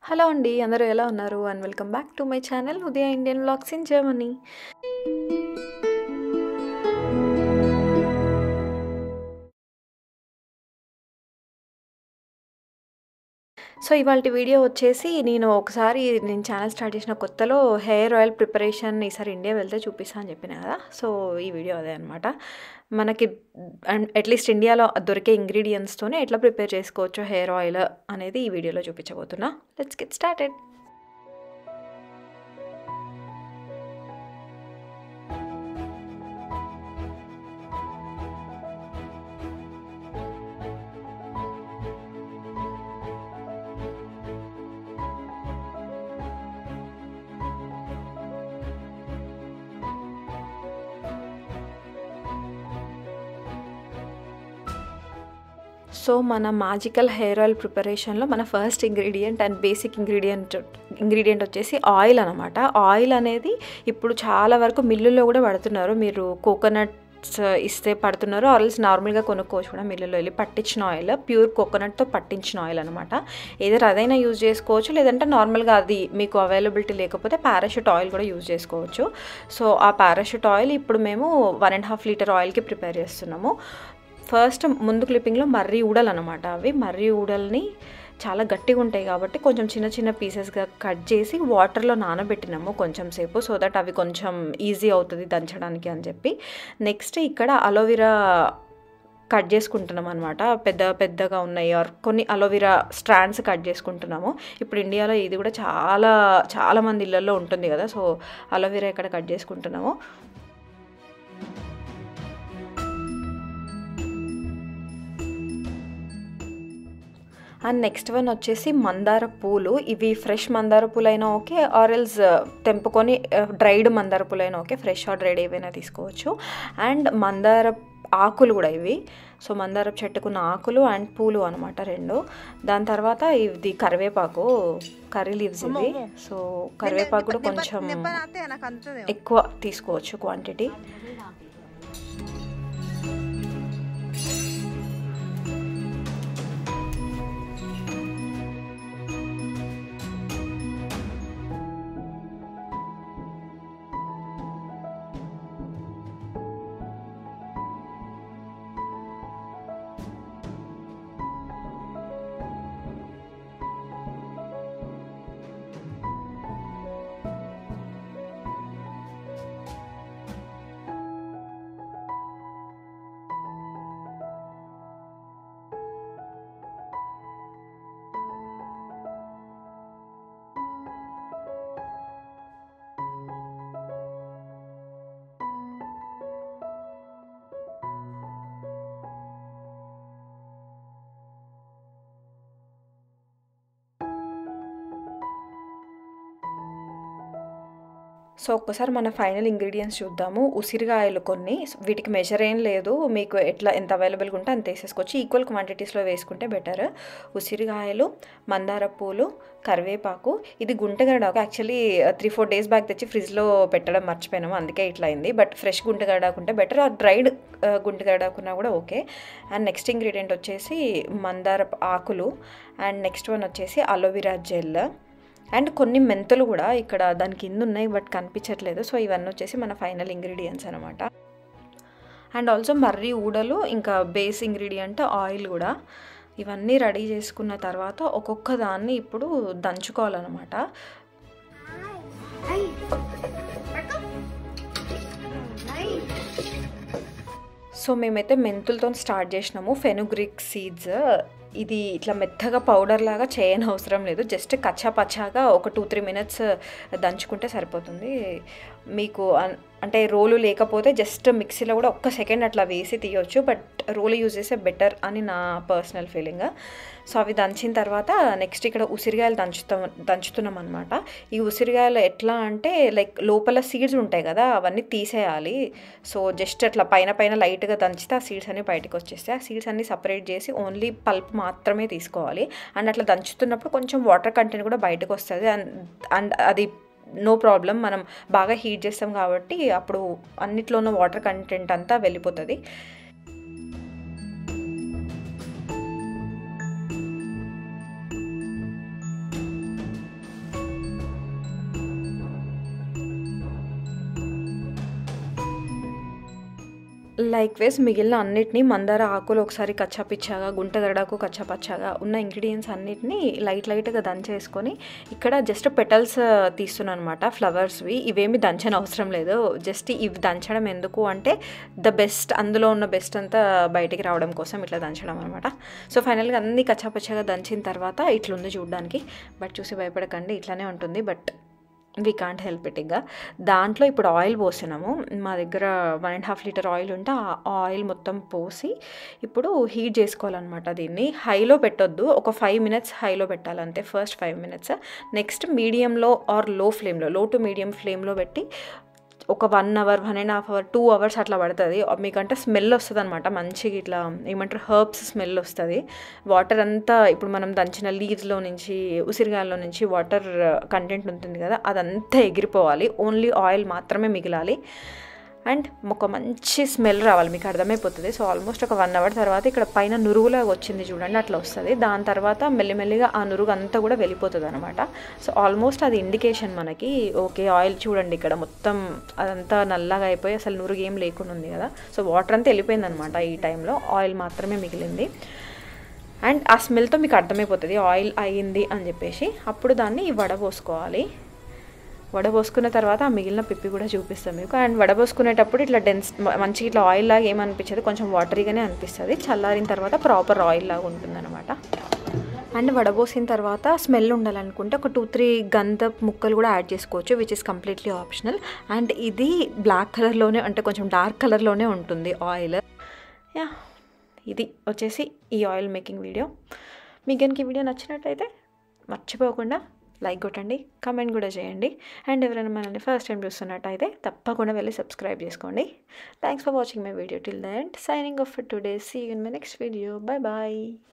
hello అండి అందరూ ఎలా ఉన్నారు and welcome back to my channel Udaya Indian vlogs in Germany so ఇవాళ వీడియో వచ్చేసి నేను ఒకసారి నేను ఛానల్ స్టార్ట్ చేసిన కొత్తలో హెయిర్ ఆయిల్ ప్రిపరేషన్ ఈసారి ఇండియా వెళ్తే చూపిస్తా అని చెప్పిన కదా సో ఈ వీడియో అదే అనమాట మనకి అట్లీస్ట్ ఇండియాలో దొరికే ఇంగ్రీడియంట్స్తోనే ఎట్లా ప్రిపేర్ చేసుకోవచ్చు హెయిర్ ఆయిల్ అనేది ఈ వీడియోలో చూపించబోతున్నా లెట్స్ గెట్ స్టార్టెడ్ సో మన మ్యాజికల్ హెయిర్ ఆయిల్ ప్రిపరేషన్లో మన first ingredient and basic ingredient ingredient వచ్చేసి ఆయిల్ అనమాట ఆయిల్ అనేది ఇప్పుడు చాలా వరకు మిల్లుల్లో కూడా పడుతున్నారు మీరు కోకోనట్ ఇస్తే పడుతున్నారు ఆయిల్స్ నార్మల్గా కొనుక్కోవచ్చు కూడా మిల్లులో వెళ్ళి పట్టించిన ఆయిల్ ప్యూర్ కోకోనట్తో పట్టించిన ఆయిల్ అనమాట ఏదైనా అదైనా యూజ్ చేసుకోవచ్చు లేదంటే నార్మల్గా అది మీకు అవైలబిలిటీ లేకపోతే పారాషూట్ ఆయిల్ కూడా యూజ్ చేసుకోవచ్చు సో ఆ పారాషూట్ ఆయిల్ ఇప్పుడు మేము వన్ అండ్ హాఫ్ లీటర్ ఆయిల్కి ప్రిపేర్ చేస్తున్నాము ఫస్ట్ ముందు క్లిప్పింగ్లో మర్రి ఊడలు అనమాట అవి మర్రి ఊడల్ని చాలా గట్టిగా ఉంటాయి కాబట్టి కొంచెం చిన్న చిన్న పీసెస్గా కట్ చేసి వాటర్లో నానబెట్టినాము కొంచెం సేపు సో దట్ అవి కొంచెం ఈజీ అవుతుంది దంచడానికి అని చెప్పి నెక్స్ట్ ఇక్కడ అలోవెరా కట్ చేసుకుంటున్నాం అనమాట పెద్ద పెద్దగా ఉన్నాయి ఆర్ కొన్ని అలోవెరా స్ట్రాండ్స్ కట్ చేసుకుంటున్నాము ఇప్పుడు ఇండియాలో ఇది కూడా చాలా చాలా మంది ఇళ్ళల్లో ఉంటుంది కదా సో అలోవెరా ఇక్కడ కట్ చేసుకుంటున్నాము అండ్ నెక్స్ట్ వన్ వచ్చేసి మందార పూలు ఇవి ఫ్రెష్ మందార పూలు అయినా ఓకే ఆరెల్స్ తెంపుకొని డ్రైడ్ మందార పూలు అయినా ఓకే ఫ్రెష్ ఆర్ డ్రైడ్ ఏవైనా తీసుకోవచ్చు అండ్ మందార ఆకులు కూడా ఇవి సో మందార చెట్టుకున్న ఆకులు అండ్ పూలు అనమాట రెండు దాని తర్వాత ఇది కరివేపాకు కర్రీ లీవ్స్ ఇవి సో కరివేపాకు కూడా కొంచెం ఎక్కువ తీసుకోవచ్చు క్వాంటిటీ సో ఒక్కసారి మన ఫైనల్ ఇంగ్రీడియంట్స్ చూద్దాము ఉసిరికాయలు కొన్ని వీటికి మెజర్ ఏం లేదు మీకు ఎట్లా ఎంత అవైలబుల్గా ఉంటే అంత వేసేసుకోవచ్చు ఈక్వల్ క్వాంటిటీస్లో వేసుకుంటే బెటర్ ఉసిరికాయలు మందార పూలు కరివేపాకు ఇది గుంటగడాకు actually three four days back తెచ్చి ఫ్రిడ్జ్లో పెట్టడం మర్చిపోయినాము అందుకే ఇట్లా అయింది బట్ ఫ్రెష్ గుంటగడాకుంటే బెటర్ ఆ డ్రైడ్ గుంటగడాకున్నా కూడా ఓకే అండ్ నెక్స్ట్ ఇంగ్రీడియంట్ వచ్చేసి మందార ఆకులు అండ్ నెక్స్ట్ వన్ వచ్చేసి అలోవెరా జెల్ అండ్ కొన్ని మెంతులు కూడా ఇక్కడ దాని కింద ఉన్నాయి బట్ కనిపించట్లేదు సో ఇవన్నీ వచ్చేసి మన ఫైనల్ ఇంగ్రీడియంట్స్ అనమాట అండ్ ఆల్సో మర్రి ఊడలు ఇంకా బేస్ ఇంగ్రీడియంట్ ఆయిల్ కూడా ఇవన్నీ రెడీ చేసుకున్న తర్వాత ఒక్కొక్క దాన్ని ఇప్పుడు దంచుకోవాలన్నమాట సో మేమైతే మెంతులతో స్టార్ట్ చేసినాము ఫెనుగ్రిక్ సీడ్స్ ఇది ఇట్లా మెత్తగా పౌడర్ లాగా చేయని అవసరం లేదు జస్ట్ కచ్చా పచ్చాగా ఒక టూ త్రీ మినిట్స్ దంచుకుంటే సరిపోతుంది మీకు అంటే రోలు లేకపోతే జస్ట్ మిక్సీలో కూడా ఒక్క సెకండ్ అట్లా వేసి తీయొచ్చు బట్ రోలు యూజ్ చేస్తే బెటర్ అని నా పర్సనల్ ఫీలింగ్ సో అవి దంచిన తర్వాత నెక్స్ట్ ఇక్కడ ఉసిరికాయలు దంచుతాం దంచుతున్నాం అనమాట ఈ ఉసిరికాయలు ఎట్లా అంటే లైక్ లోపల సీడ్స్ ఉంటాయి కదా అవన్నీ తీసేయాలి సో జస్ట్ అట్లా పైన పైన లైట్గా దంచితే ఆ సీడ్స్ అన్ని బయటకు వచ్చేస్తాయి ఆ సీడ్స్ అన్ని సపరేట్ చేసి ఓన్లీ పల్ప్ మాత్రమే తీసుకోవాలి అండ్ అట్లా దంచుతున్నప్పుడు కొంచెం వాటర్ కంటెంట్ కూడా బయటకు వస్తుంది అండ్ అండ్ అది నో ప్రాబ్లం మనం బాగా హీట్ చేస్తాం కాబట్టి అప్పుడు అన్నిట్లో ఉన్న వాటర్ కంటెంట్ అంతా వెళ్ళిపోతుంది లైక్ వేస్ మిగిలిన అన్నిటినీ మందార ఆకులు ఒకసారి కచ్చాపిచ్చాగా గుంటగరడాకు కచ్చాపచ్చాగా ఉన్న ఇంగ్రీడియంట్స్ అన్నిటినీ లైట్ లైట్గా దంచేసుకొని ఇక్కడ జస్ట్ పెటల్స్ తీస్తున్నాను అనమాట ఫ్లవర్స్వి ఇవేమి దంచని అవసరం లేదు జస్ట్ ఇవి దంచడం ఎందుకు అంటే ద బెస్ట్ అందులో ఉన్న బెస్ట్ అంతా బయటికి రావడం కోసం ఇట్లా దంచడం అనమాట సో ఫైనల్గా అన్ని కచ్చాపచ్చాగా దంచిన తర్వాత ఇట్లుంది చూడడానికి బట్ చూసి భయపడకండి ఇట్లానే ఉంటుంది but we can't help it ఇక దాంట్లో ఇప్పుడు ఆయిల్ పోసినాము మా దగ్గర one and half litre oil ఉంటే ఆ ఆయిల్ మొత్తం పోసి ఇప్పుడు హీట్ చేసుకోవాలన్నమాట దీన్ని హైలో పెట్టొద్దు ఒక ఫైవ్ మినిట్స్ హైలో పెట్టాలంతే ఫస్ట్ ఫైవ్ మినిట్స్ నెక్స్ట్ మీడియంలో ఆర్ లో ఫ్లేమ్లో లో టు మీడియం ఫ్లేమ్లో పెట్టి ఒక one hour one and half hour two hours అట్లా పడుతుంది మీకంటే స్మెల్ వస్తుంది అనమాట మంచిగా ఇట్లా ఏమంటారు హర్బ్స్ స్మెల్ వస్తుంది వాటర్ అంతా ఇప్పుడు మనం దంచిన లీవ్స్లో నుంచి ఉసిరిగాయల్లో నుంచి వాటర్ కంటెంట్ ఉంటుంది కదా అదంతా ఎగిరిపోవాలి ఓన్లీ ఆయిల్ మాత్రమే మిగిలాలి అండ్ ఒక మంచి స్మెల్ రావాలి మీకు అర్థమైపోతుంది సో ఆల్మోస్ట్ ఒక వన్ అవర్ తర్వాత ఇక్కడ పైన నురుగులాగా వచ్చింది చూడండి అట్లా వస్తుంది దాని తర్వాత మెల్లిమెల్లిగా ఆ నురుగు అంతా కూడా వెళ్ళిపోతుంది అనమాట సో ఆల్మోస్ట్ అది ఇండికేషన్ మనకి ఓకే ఆయిల్ చూడండి ఇక్కడ మొత్తం అదంతా నల్లగా అయిపోయి అసలు నురుగు ఏం లేకుండా ఉంది కదా సో వాటర్ అంతా వెళ్ళిపోయింది అనమాట ఈ టైంలో ఆయిల్ మాత్రమే మిగిలింది అండ్ ఆ స్మెల్తో మీకు అర్థమైపోతుంది ఆయిల్ అయ్యింది అని చెప్పేసి అప్పుడు దాన్ని వడపోసుకోవాలి వడబోసుకున్న తర్వాత ఆ మిగిలిన పిప్పి కూడా చూపిస్తాం మీకు అండ్ వడబోసుకునేటప్పుడు ఇట్లా డెన్స్ మంచిగా ఇట్లా ఆయిల్ లాగా ఏమనిపించదు కొంచెం వాటరీగానే అనిపిస్తుంది చల్లారిన తర్వాత ప్రాపర్ ఆయిల్ లాగా ఉంటుందన్నమాట అండ్ వడబోసిన తర్వాత స్మెల్ ఉండాలనుకుంటే ఒక టూ త్రీ గంధ ముక్కలు కూడా యాడ్ చేసుకోవచ్చు which is completely optional and ఇది బ్లాక్ కలర్లోనే అంటే కొంచెం డార్క్ కలర్లోనే ఉంటుంది ఆయిల్ యా ఇది వచ్చేసి ఈ ఆయిల్ మేకింగ్ వీడియో మీకు కనుక ఈ వీడియో నచ్చినట్టయితే మర్చిపోకుండా లైక్ కొట్టండి కమెంట్ కూడా చేయండి అండ్ ఎవరైనా మనల్ని ఫస్ట్ టైం చూస్తున్నట్టయితే తప్పకుండా వెళ్ళి సబ్స్క్రైబ్ చేసుకోండి thanks for watching my video till the end signing off for today see in my next video bye bye